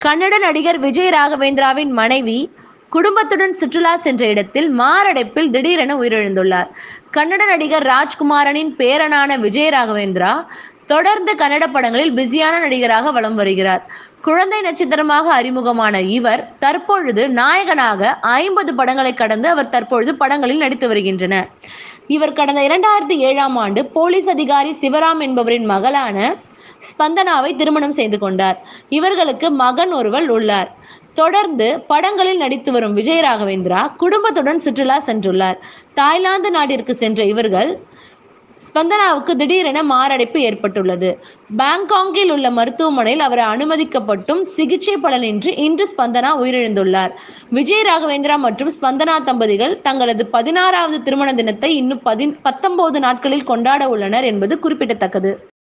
கன்னட நடிகர் விஜய் ராகவேந்திராவின் மனைவி குடும்பத்துடன் சுற்றுலா சென்ற இடத்தில் மாரடைப்பில் திடீரென உயிரிழந்துள்ளார் கன்னட நடிகர் ராஜ்குமாரனின் பேரனான விஜய் ராகவேந்திரா தொடர்ந்து கன்னட படங்களில் பிஸியான நடிகராக வலம் வருகிறார் குழந்தை நட்சத்திரமாக அறிமுகமான இவர் தற்பொழுது நாயகனாக ஐம்பது படங்களை கடந்து அவர் தற்பொழுது படங்களில் நடித்து வருகின்றனர் இவர் கடந்த இரண்டாயிரத்தி ஏழாம் ஆண்டு போலீஸ் அதிகாரி சிவராம் என்பவரின் மகளான ஸ்பந்தனாவை திருமணம் செய்து கொண்டார் இவர்களுக்கு மகன் ஒருவர் உள்ளார் தொடர்ந்து படங்களில் நடித்து வரும் விஜய் ராகவேந்திரா குடும்பத்துடன் சுற்றுலா சென்றுள்ளார் தாய்லாந்து நாட்டிற்கு சென்ற இவர்கள் ஸ்பந்தனாவுக்கு திடீரென மாரடைப்பு ஏற்பட்டுள்ளது பாங்காங்கில் உள்ள மருத்துவமனையில் அவர் அனுமதிக்கப்பட்டும் சிகிச்சை பலனின்றி இன்று ஸ்பந்தனா உயிரிழந்துள்ளார் விஜய் ராகவேந்திரா மற்றும் ஸ்பந்தனா தம்பதிகள் தங்களது பதினாறாவது திருமண தினத்தை இன்னும் பதி பத்தொன்பது நாட்களில் கொண்டாட உள்ளனர் என்பது குறிப்பிடத்தக்கது